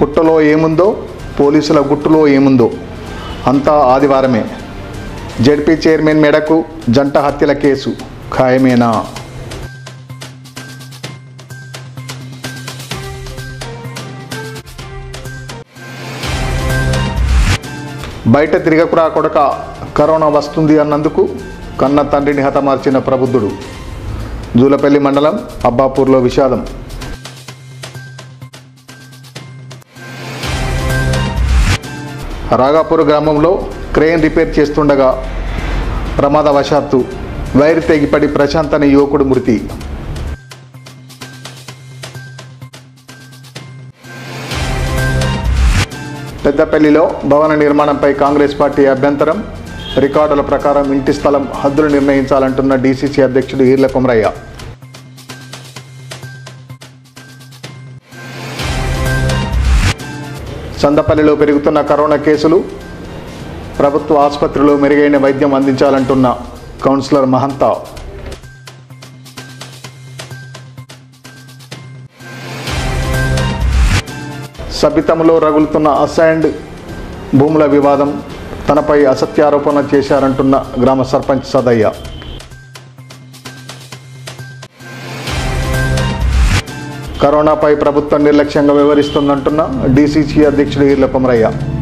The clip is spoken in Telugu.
పుట్టలో ఏముందో పోలీసుల గుట్టులో ఏముందో అంతా ఆదివారమే జడ్పీ చైర్మన్ మెడకు జంట హత్యల కేసు ఖాయమేనా బయట తిరగకురా కొడక కరోనా వస్తుంది అన్నందుకు కన్న తండ్రిని హతమార్చిన ప్రబుద్ధుడు జూలపల్లి మండలం అబ్బాపూర్లో విషాదం రాగాపూర్ గ్రామంలో క్రేన్ రిపేర్ చేస్తుండగా ప్రమాదవశాత్తు వైర్ తెగిపడి ప్రశాంత్ అనే యువకుడు మృతి పెద్దపల్లిలో భవన నిర్మాణంపై కాంగ్రెస్ పార్టీ అభ్యంతరం రికార్డుల ప్రకారం ఇంటి స్థలం హద్దులు నిర్ణయించాలంటున్న డీసీసీ అధ్యక్షుడు ఈర్ల కొమరయ్య చందపల్లిలో పెరుగుతున్న కరోనా కేసులు ప్రభుత్వ ఆసుపత్రిలో మెరుగైన వైద్యం అందించాలంటున్న కౌన్సిలర్ మహంతా సబితంలో రగులుతున్న అసైన్డ్ భూముల వివాదం తనపై అసత్యారోపణ చేశారంటున్న గ్రామ సర్పంచ్ సదయ్య కరోనాపై ప్రభుత్వం నిర్లక్ష్యంగా వ్యవహరిస్తుందంటున్న డీసీసీ అధ్యక్షుడు ఈర్ల కొమరయ్య